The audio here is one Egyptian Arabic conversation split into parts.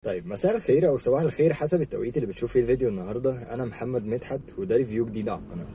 طيب مساء الخير او صباح الخير حسب التوقيت اللي بتشوف فيه الفيديو النهارده انا محمد مدحت وده ريفيو جديد على القناه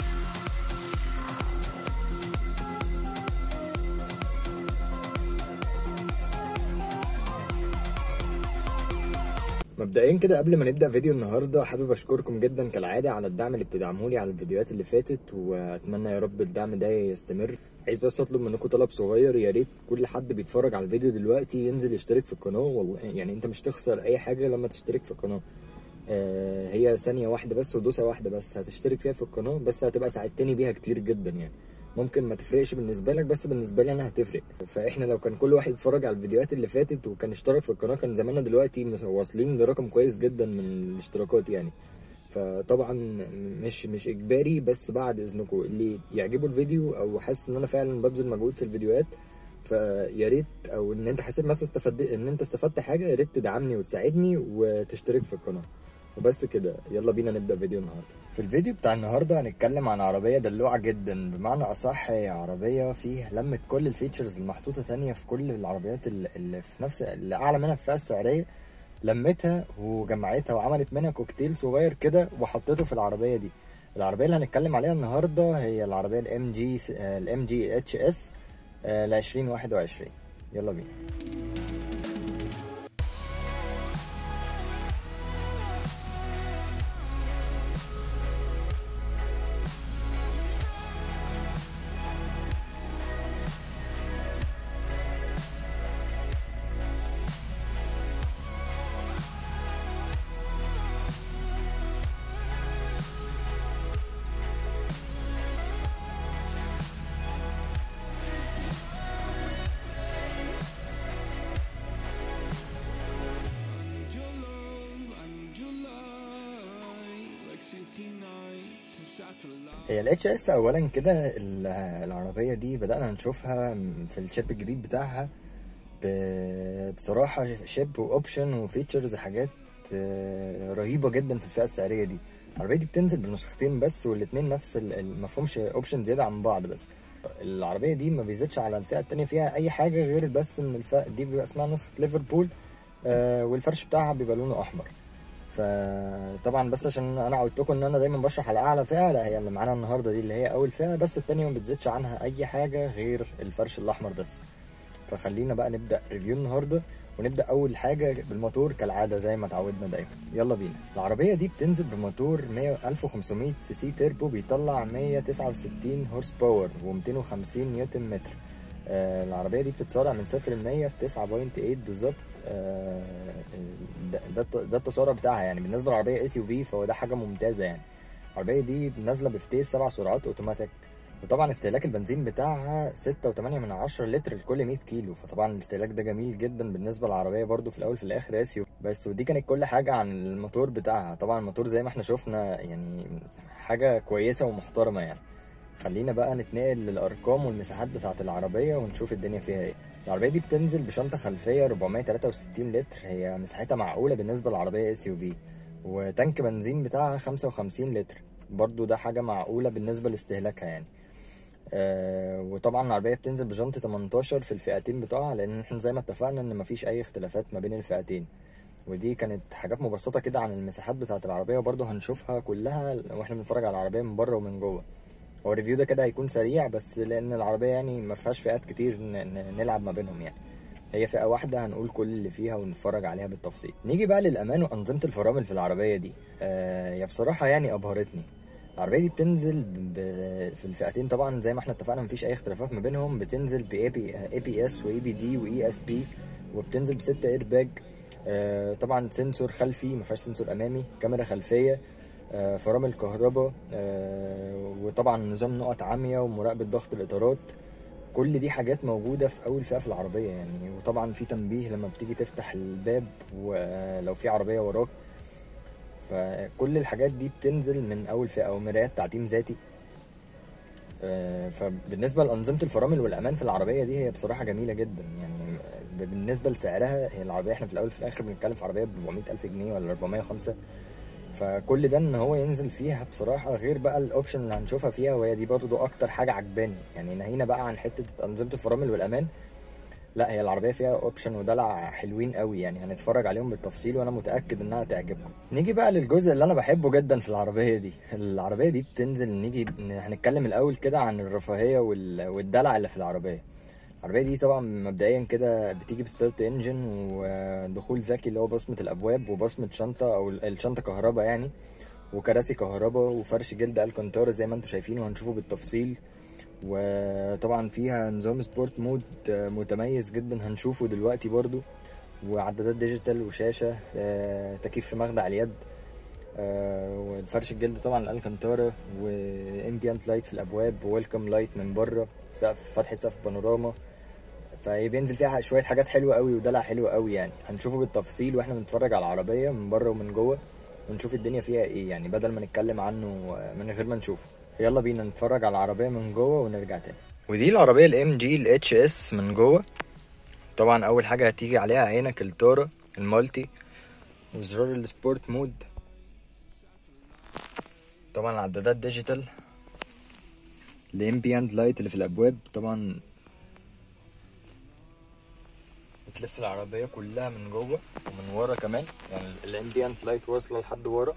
مبدئيا كده قبل ما نبدا فيديو النهارده حابب اشكركم جدا كالعاده على الدعم اللي بتدعموني على الفيديوهات اللي فاتت واتمنى يا رب الدعم ده يستمر عايز بس اطلب منكم طلب صغير يا ريت كل حد بيتفرج على الفيديو دلوقتي ينزل يشترك في القناه والله يعني انت مش تخسر اي حاجه لما تشترك في القناه آه هي ثانيه واحده بس ودوسه واحده بس هتشترك فيها في القناه بس هتبقى ساعدتني بيها كتير جدا يعني ممكن ما تفرقش بالنسبه لك بس بالنسبه لي انا هتفرق فاحنا لو كان كل واحد يتفرج على الفيديوهات اللي فاتت وكان اشترك في القناه كان زماننا دلوقتي واصلين لرقم كويس جدا من الاشتراكات يعني فطبعا مش مش اجباري بس بعد اذنكم اللي يعجبه الفيديو او حاسس ان انا فعلا ببذل مجهود في الفيديوهات فيا ريت او ان انت حسيت مثلا استفدت ان انت استفدت حاجه يا ريت تدعمني وتساعدني وتشترك في القناه وبس كده يلا بينا نبدا فيديو النهارده في الفيديو بتاع النهارده هنتكلم عن عربيه دلوعه جدا بمعنى اصح هي عربيه فيه لمت كل الفيتشرز المحطوطه تانية في كل العربيات اللي في نفس اللي اعلى منها في الفئه السعريه لمتها وجمعتها وعملت منها كوكتيل صغير كده وحطيته في العربيه دي العربيه اللي هنتكلم عليها النهارده هي العربيه الام جي الام جي اتش اس ل 2021 يلا بينا هي الاتش اس اولا كده العربيه دي بدانا نشوفها في الشيب الجديد بتاعها بصراحه شيب واوبشن وفيتشرز حاجات رهيبه جدا في الفئه السعريه دي العربيه دي بتنزل بنسختين بس والاثنين نفس ما فيهمش اوبشن زياده عن بعض بس العربيه دي ما بيزيدش على الفئه الثانيه فيها اي حاجه غير بس ان الفئه دي بيبقى اسمها نسخه ليفربول والفرش بتاعها بيبقى لونه احمر فطبعا بس عشان انا عودتكم ان انا دايما بشرح على اعلى فئه لا هي اللي معانا النهارده دي اللي هي اول فئه بس التانية ما بتزيدش عنها اي حاجه غير الفرش الاحمر بس فخلينا بقى نبدا ريفيو النهارده ونبدا اول حاجه بالموتور كالعاده زي ما اتعودنا دايما يلا بينا العربيه دي بتنزل بموتور 100 1500 سي سي تيربو بيطلع 169 هورس باور و250 نيوتن متر آه العربيه دي بتتسارع من 0 ل 100 في 9.8 بالظبط آه ده ده التسارع بتاعها يعني بالنسبه للعربيه اس يو في فهو ده حاجه ممتازه يعني العربيه دي نازله بفتيس سبع سرعات اوتوماتيك وطبعا استهلاك البنزين بتاعها 6.8 من 10 لتر لكل 100 كيلو فطبعا الاستهلاك ده جميل جدا بالنسبه للعربيه برده في الاول في الاخر اس يو بس ودي كانت كل حاجه عن الموتور بتاعها طبعا الموتور زي ما احنا شفنا يعني حاجه كويسه ومحترمه يعني خلينا بقى نتنقل للارقام والمساحات بتاعه العربيه ونشوف الدنيا فيها ايه العربيه دي بتنزل بشنطه خلفيه 463 لتر هي مساحتها معقوله بالنسبه للعربيه اس يو في وتانك بنزين بتاعها 55 لتر برضو ده حاجه معقوله بالنسبه لاستهلاكها يعني آه وطبعا العربيه بتنزل بجنط 18 في الفئتين بتوعها لان احنا زي ما اتفقنا ان مفيش اي اختلافات ما بين الفئتين ودي كانت حاجات مبسطه كده عن المساحات بتاعه العربيه وبرضو هنشوفها كلها واحنا بنتفرج على العربيه من بره ومن جوه هو الريفيو ده كده هيكون سريع بس لان العربيه يعني ما فيهاش فئات كتير نلعب ما بينهم يعني هي فئه واحده هنقول كل اللي فيها ونتفرج عليها بالتفصيل نيجي بقى للامان وانظمه الفرامل في العربيه دي آه هي بصراحه يعني ابهرتني العربيه دي بتنزل في الفئتين طبعا زي ما احنا اتفقنا مفيش اي اختلافات ما بينهم بتنزل ب اي بي اس واي بي دي واي اس بي وبتنزل بستة اير باج آه طبعا سنسور خلفي ما فيهاش سنسور امامي كاميرا خلفيه آه فرامل كهرباء آه وطبعا نظام نقط عاميه ومراقبه ضغط الاطارات كل دي حاجات موجوده في اول فئه في العربيه يعني وطبعا في تنبيه لما بتيجي تفتح الباب ولو في عربيه وراك فكل الحاجات دي بتنزل من اول فئه ومرايات تعتيم ذاتي آه فبالنسبه لانظمه الفرامل والامان في العربيه دي هي بصراحه جميله جدا يعني بالنسبه لسعرها هي العربيه احنا في الاول في الاخر بنتكلم في عربيه ب 400 الف جنيه ولا 405 فكل ده ان هو ينزل فيها بصراحه غير بقى الاوبشن اللي هنشوفها فيها وهي دي برضو اكتر حاجه عجباني يعني نهينا بقى عن حته انظمه الفرامل والامان لا هي العربيه فيها اوبشن ودلع حلوين قوي يعني هنتفرج عليهم بالتفصيل وانا متاكد انها تعجبكم نيجي بقى للجزء اللي انا بحبه جدا في العربيه دي العربيه دي بتنزل نيجي هنتكلم الاول كده عن الرفاهيه وال- والدلع اللي في العربيه العربيه دي طبعا مبدئيا كده بتيجي بستارت انجن ودخول ذكي اللي هو بصمه الابواب وبصمه شنطه او الشنطه كهرباء يعني وكراسي كهرباء وفرش جلد الكانتارا زي ما انتم شايفين وهنشوفه بالتفصيل وطبعا فيها نظام سبورت مود متميز جدا هنشوفه دلوقتي برضو وعدادات ديجيتال وشاشة آه، تكييف في مخدع اليد آه، والفرش الجلد طبعا الالكانتارا وامبيانت لايت في الابواب وويلكم لايت من بره سقف فتحة سقف بانوراما فهي بينزل فيها شوية حاجات حلوة قوي ودلع حلو قوي يعني هنشوفه بالتفصيل واحنا بنتفرج على العربية من بره ومن جوه ونشوف الدنيا فيها ايه يعني بدل ما نتكلم عنه من غير ما نشوفه يلا بينا نتفرج على العربية من جوه ونرجع تاني ودي العربية الام جي الاتش اس من جوه طبعا اول حاجة هتيجي عليها عينك التورا المالتي وزرار السبورت مود طبعا عدادات ديجيتال الامبيانت لايت اللي في الابواب طبعا بتلف العربية كلها من جوه ومن ورا كمان يعني الامبيانت لايت واصلة لحد ورا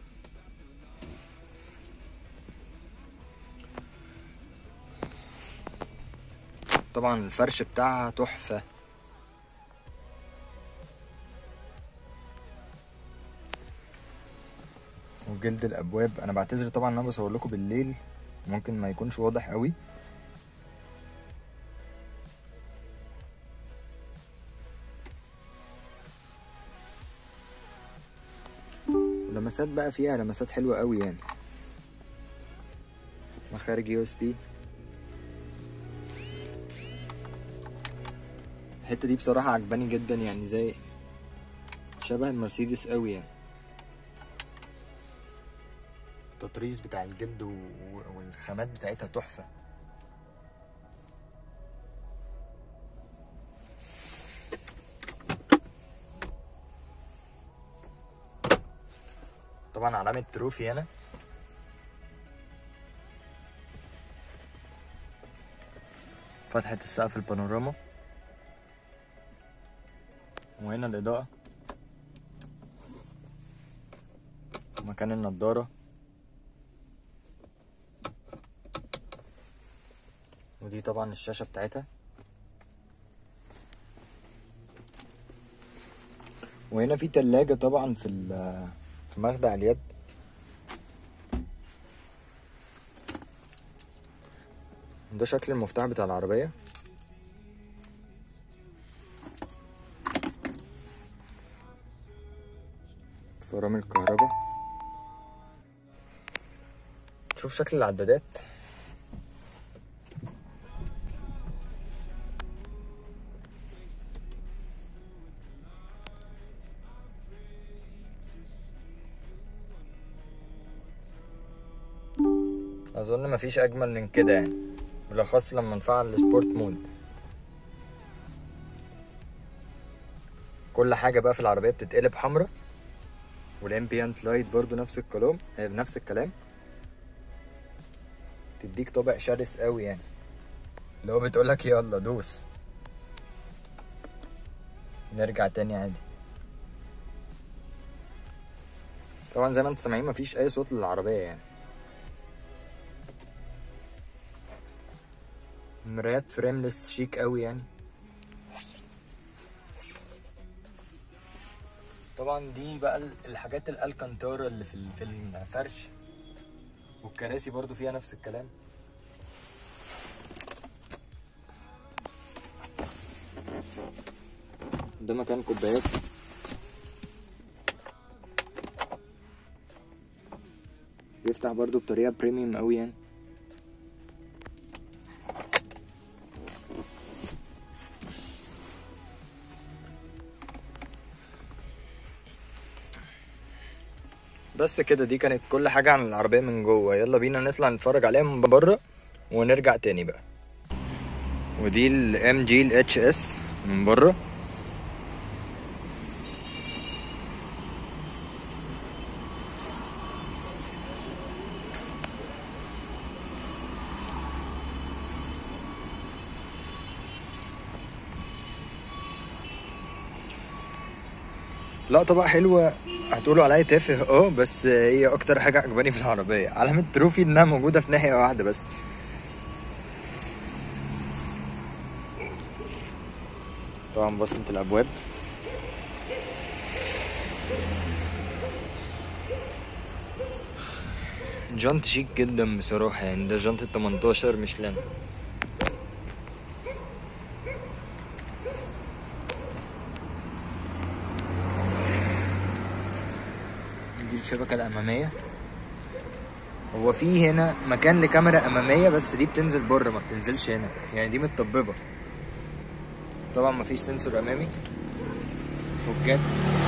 طبعا الفرش بتاعها تحفة وجلد الابواب انا بعتذر طبعا ان انا بصور لكم بالليل ممكن ما يكونش واضح قوي ولمسات بقى فيها لمسات حلوة قوي يعني مخارج يو اس بي الحتة دي بصراحة عجباني جدا يعني زي شبه المرسيدس قوي يعني التطريز بتاع الجلد و... والخامات بتاعتها تحفة طبعا علامة تروفي هنا فتحة السقف البانوراما وهنا الإضاءة مكان النضارة ودي طبعا الشاشة بتاعتها وهنا في تلاجة طبعا في ال- في مخدع اليد ده شكل المفتاح بتاع العربية فرامل الكهرباء شوف شكل العدادات اظن مفيش اجمل من كده يعني بالاخص لما نفعل السبورت مود كل حاجه بقى في العربيه بتتقلب حمرا والامبيانت لايت برضو نفس الكلام هي نفس الكلام تديك طابع شرس قوي يعني اللي هو بتقولك يلا دوس نرجع تاني عادي طبعا زي ما انتم سامعين مفيش اي صوت للعربيه يعني مرايات فريملس شيك قوي يعني طبعا دي بقى ال- الحاجات الالكانتارا اللي في ال- في الفرش والكراسي برضو فيها نفس الكلام ده مكان كوبايات بيفتح برضو بطريقة بريميوم قوي يعني بس كده دي كانت كل حاجة عن العربية من جوه يلا بينا نطلع نتفرج عليها من بره ونرجع تاني بقى ودي الام جي الاتش اس من بره لقطة بقى حلوة هتقولوا عليا تافه اه بس هي اكتر حاجة عجباني في العربية علامة تروفي انها موجودة في ناحية واحدة بس طبعا بصمة الابواب جنط شيك جدا بصراحة يعني ده جنط 18 ميشلان دي الشبكة الأمامية هو في هنا مكان لكاميرا أمامية بس دي بتنزل بره ما بتنزلش هنا يعني دي متطببة طبعا مفيش سنسور أمامي فكات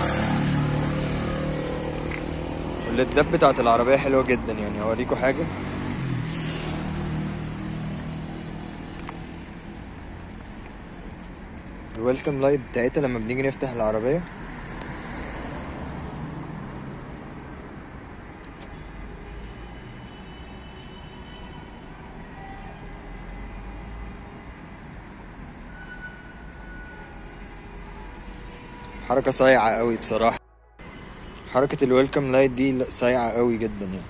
والليدات بتاعت العربية حلوة جدا يعني هوريكوا حاجة الويلكم لايت بتاعتها لما بنيجي نفتح العربية حركة صايعة قوي بصراحة حركة الويلكم لايت دي صايعة قوي جدا يعني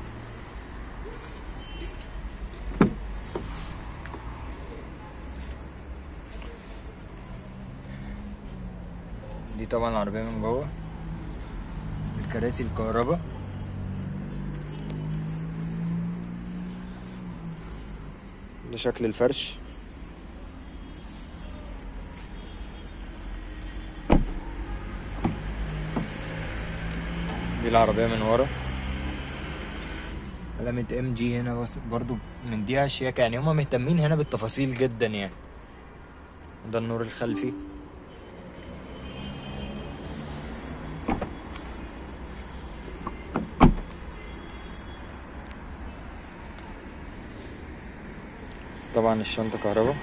دي طبعا العربية من جوه الكراسي الكهرباء ده شكل الفرش دي العربية من ورا علامة ام جي هنا بس برضو من دي شياكة يعني هما مهتمين هنا بالتفاصيل جدا يعني ده النور الخلفي طبعا الشنطة كهرباء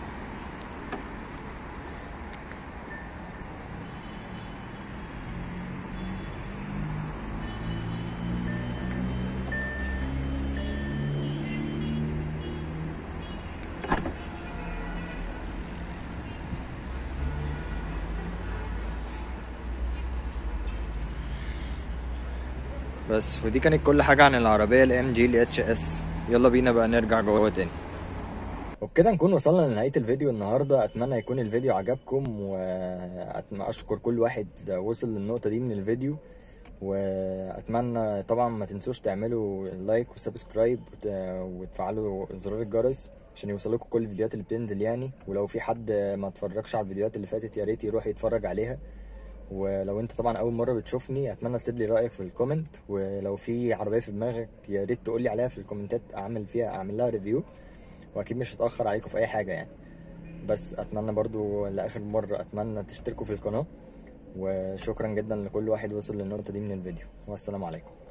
بس ودي كانت كل حاجة عن العربية الام جي ال اتش اس يلا بينا بقى نرجع جوه تاني وبكده نكون وصلنا لنهاية الفيديو النهاردة أتمنى يكون الفيديو عجبكم وأشكر كل واحد وصل للنقطة دي من الفيديو وأتمنى طبعا ما تنسوش تعملوا لايك وسبسكرايب وتفعلوا زرار الجرس عشان يوصلكم كل الفيديوهات اللي بتنزل يعني ولو في حد ما اتفرجش على الفيديوهات اللي فاتت يا ريت يروح يتفرج عليها ولو انت طبعا اول مره بتشوفني اتمنى تسيب لي رايك في الكومنت ولو في عربيه في دماغك يا ريت تقول لي عليها في الكومنتات اعمل فيها اعمل لها ريفيو واكيد مش هتاخر عليكم في اي حاجه يعني بس اتمنى برضو لاخر مره اتمنى تشتركوا في القناه وشكرا جدا لكل واحد وصل للنقطه دي من الفيديو والسلام عليكم